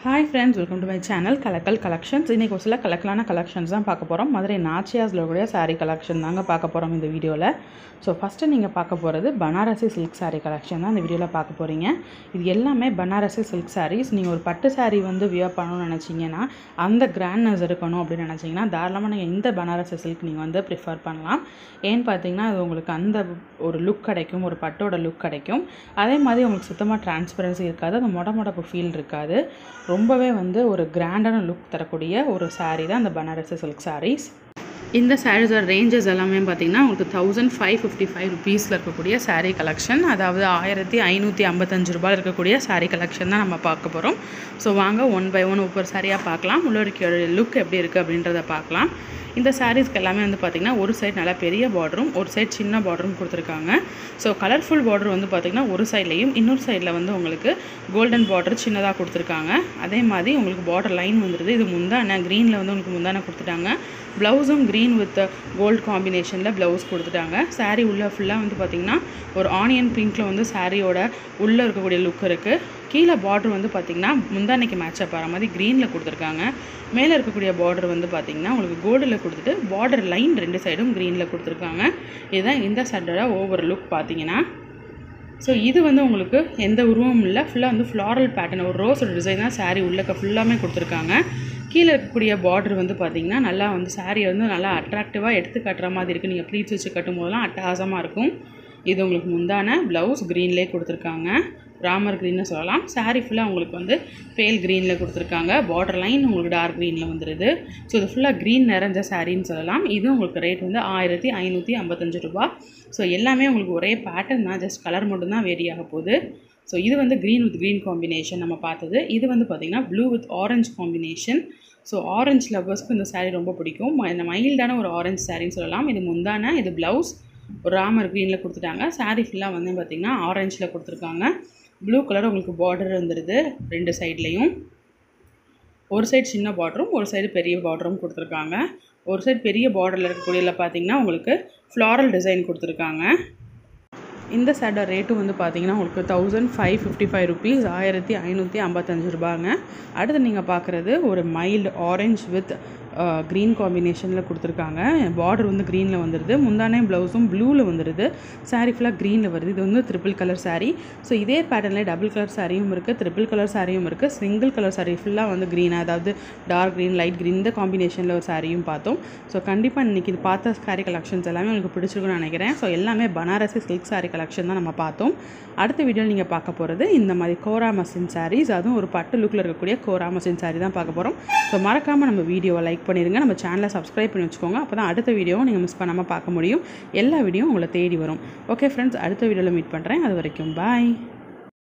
hi friends welcome to my channel Kalakkal collections இன்றைக்கி ஒரு சில கலக்கலான கலெக்ஷன்ஸ் தான் பார்க்க போகிறோம் மதுரை நாச்சியாஸில் கூடிய saree கலெக்ஷன் தாங்க பார்க்க போகிறோம் இந்த வீடியோவில் ஸோ ஃபஸ்ட்டு நீங்கள் பார்க்க போகிறது பனாரசி சில்க் saree கலெக்ஷன் தான் இந்த வீடியோவில் பார்க்க போகிறீங்க இது எல்லாமே பனாரசி சில்க் sarees நீங்கள் ஒரு பட்டு saree வந்து வியர் பண்ணணும்னு நினச்சிங்கன்னா அந்த கிராண்ட்னஸ் இருக்கணும் அப்படின்னு நினச்சிங்கன்னா தாராளமாக நீங்கள் இந்த பனாரசி சில்க் நீங்கள் வந்து ப்ரிஃபர் பண்ணலாம் ஏன்னு பார்த்தீங்கன்னா அது உங்களுக்கு அந்த ஒரு லுக் கிடைக்கும் ஒரு பட்டோட லுக் கிடைக்கும் அதே மாதிரி உங்களுக்கு சுத்தமாக டிரான்ஸ்பரன்சி இருக்காது அந்த மொட மொடப்பு ஃபீல் இருக்காது ரொம்பவே வந்து ஒரு கிராண்டான லுக் தரக்கூடிய ஒரு saree தான் அந்த பனாரசி சில்க் sarees இந்த சாரீஸோட ரேஞ்சஸ் எல்லாமே பார்த்தீங்கன்னா உங்களுக்கு தௌசண்ட் ஃபைவ் ஃபிஃப்டி ஃபைவ் ருபீஸில் இருக்கக்கூடிய saree கலெக்ஷன் அதாவது ஆயிரத்தி ஐநூற்றி ஐம்பத்தஞ்சு ரூபாயில் இருக்கக்கூடிய saree கலெக்ஷன் தான் நம்ம பார்க்க போகிறோம் ஸோ வாங்க ஒன் பை ஒன் ஒவ்வொரு சாரியாக பார்க்கலாம் உள்ளோருக்கோட லுக் எப்படி இருக்குது அப்படின்றத பார்க்கலாம் இந்த சாரீஸ்க்கு எல்லாமே வந்து பார்த்திங்கன்னா ஒரு சைடு நல்லா பெரிய பார்டரும் ஒரு சைடு சின்ன பார்டரும் கொடுத்துருக்காங்க ஸோ கலர்ஃபுல் பார்டர் வந்து பார்த்திங்கன்னா ஒரு சைட்லேயும் இன்னொரு சைடில் வந்து உங்களுக்கு கோல்டன் பார்டர் சின்னதாக கொடுத்துருக்காங்க அதே மாதிரி உங்களுக்கு பார்டர் லைன் வந்துடுது இது முந்தான க்ரீனில் வந்து உங்களுக்கு முந்தான கொடுத்துட்டாங்க ப்ளவுஸும் க்ரீன் வித் கோல்ட் காம்பினேஷனில் ப்ளவுஸ் கொடுத்துட்டாங்க saree உள்ள ஃபுல்லாக வந்து பார்த்திங்கன்னா ஒரு ஆனியன் பிங்க்கில் வந்து சாரியோட உள்ளே இருக்கக்கூடிய லுக் இருக்குது கீழே பார்டர் வந்து பார்த்திங்கன்னா முந்தானைக்கு மேட்சப் ஆகிற மாதிரி க்ரீனில் கொடுத்துருக்காங்க மேலே இருக்கக்கூடிய பார்டர் வந்து பார்த்திங்கன்னா உங்களுக்கு கோல்டில் கொடுத்துட்டு பார்டர் லைன் ரெண்டு சைடும் க்ரீனில் கொடுத்துருக்காங்க இதுதான் இந்த சட்டோட ஓவர் லுக் பார்த்தீங்கன்னா ஸோ இது வந்து உங்களுக்கு எந்த உருவமும் இல்லை ஃபுல்லாக வந்து ஃப்ளாரல் பேட்டர்ன் ஒரு ரோஸோட டிசைன் தான் saree உள்ளக்க ஃபுல்லாமே கொடுத்துருக்காங்க கீழே இருக்கக்கூடிய பார்டர் வந்து பார்த்திங்கன்னா நல்லா வந்து சாரியை வந்து நல்லா அட்ராக்டிவாக எடுத்து கட்டுற மாதிரி இருக்குது நீங்கள் ப்ளீட்ஸ் வச்சு கட்டும் போதெல்லாம் அட்டகாசமாக இருக்கும் இது உங்களுக்கு முந்தான ப்ளவுஸ் க்ரீன்லேயே கொடுத்துருக்காங்க ராமர் க்ரீன்னு சொல்லலாம் saree ஃபுல்லாக உங்களுக்கு வந்து பேல் க்ரீனில் கொடுத்துருக்காங்க பார்டர் லைன் உங்களுக்கு டார்க் க்ரீனில் வந்துடுது ஸோ இது ஃபுல்லாக க்ரீன் நிறைஞ்ச சாரின்னு சொல்லலாம் இது உங்களுக்கு ரேட் வந்து ஆயிரத்தி ஐநூற்றி ஐம்பத்தஞ்சு ரூபா ஸோ எல்லாமே உங்களுக்கு ஒரே பேட்டர்ன் தான் ஜஸ்ட் கலர் மட்டும்தான் வேரி ஆக போகுது ஸோ இது வந்து க்ரீன் வித் க்ரீன் காம்பினேஷன் நம்ம பார்த்தது இது வந்து பார்த்திங்கன்னா blue with orange combination so orange லவ்வர்ஸ்க்கு இந்த saree ரொம்ப பிடிக்கும் ம- இந்த மைல்டான ஒரு ஆரஞ்சு சாரின்னு சொல்லலாம் இது முந்தான இது ப்ளவுஸ் ஒரு ராமர் க்ரீனில் கொடுத்துட்டாங்க saree ஃபுல்லாக வந்து பார்த்திங்கன்னா ஆரஞ்சில் கொடுத்துருக்காங்க ப்ளூ கலர் உங்களுக்கு பார்டர் வந்துடுது ரெண்டு சைட்லேயும் ஒரு சைடு சின்ன பார்டரும் ஒரு சைடு பெரிய பார்டரும் கொடுத்துருக்காங்க ஒரு சைடு பெரிய பார்டரில் இருக்கக்கூடியதில் பார்த்தீங்கன்னா உங்களுக்கு ஃப்ளாரல் டிசைன் கொடுத்துருக்காங்க இந்த சேட்டோட ரேட்டு வந்து பார்த்தீங்கன்னா உங்களுக்கு thousand five fifty five rupees ஆயிரத்தி ஐநூற்றி ஐம்பத்தஞ்சு ரூபாங்க அடுத்து நீங்கள் பார்க்குறது ஒரு மைல்டு ஆரஞ்ச் வித் க்ரீன் காம்பினேஷனில் கொடுத்துருக்காங்க பார்டர் வந்து க்ரீனில் வந்துடுது முந்தானே ப்ளவுஸும் ப்ளூவில் வந்துடுது saree ஃபுல்லாக க்ரீனில் வருது இது வந்து ட்ரிபிள் கலர் saree ஸோ இதே பேட்டர்னில் டபுள் கலர் சாரியும் இருக்குது ட்ரிபிள் கலர் சாரியும் இருக்குது சிங்கிள் கலர் saree ஃபுல்லாக வந்து க்ரீன் அதாவது டார்க் க்ரீன் லைட் க்ரீன் இந்த காம்பினேஷனில் ஒரு சாரியும் பார்த்தோம் ஸோ கண்டிப்பாக இன்றைக்கி இது பார்த்த saree கலெக்ஷன்ஸ் எல்லாமே உங்களுக்கு பிடிச்சிருக்குன்னு நினைக்கிறேன் ஸோ எல்லாமே பனாரசி சில்க் saree கலெக்ஷன் தான் நம்ம பார்த்தோம் அடுத்த வீடியோவில் நீங்கள் பார்க்க போகிறது இந்த மாதிரி கோரா மசின் sarees அதுவும் ஒரு பட்டு லுக்கில் இருக்கக்கூடிய கோரா மசின் saree தான் பார்க்க போகிறோம் ஸோ மறக்காமல் நம்ம வீடியோவை லைக் பண்ணிடுங்க நம்ம சேனலை சப்ஸ்கிரைப் பண்ணி வச்சுக்கோங்க அப்போ தான் அடுத்த வீடியோவும் நீங்கள் மிஸ் பண்ணாமல் பார்க்க முடியும் எல்லா வீடியோவும் உங்களை தேடி வரும் ஓகே ஃப்ரெண்ட்ஸ் அடுத்த வீடியோவில் மீட் பண்ணுறேன் அது வரைக்கும் பாய்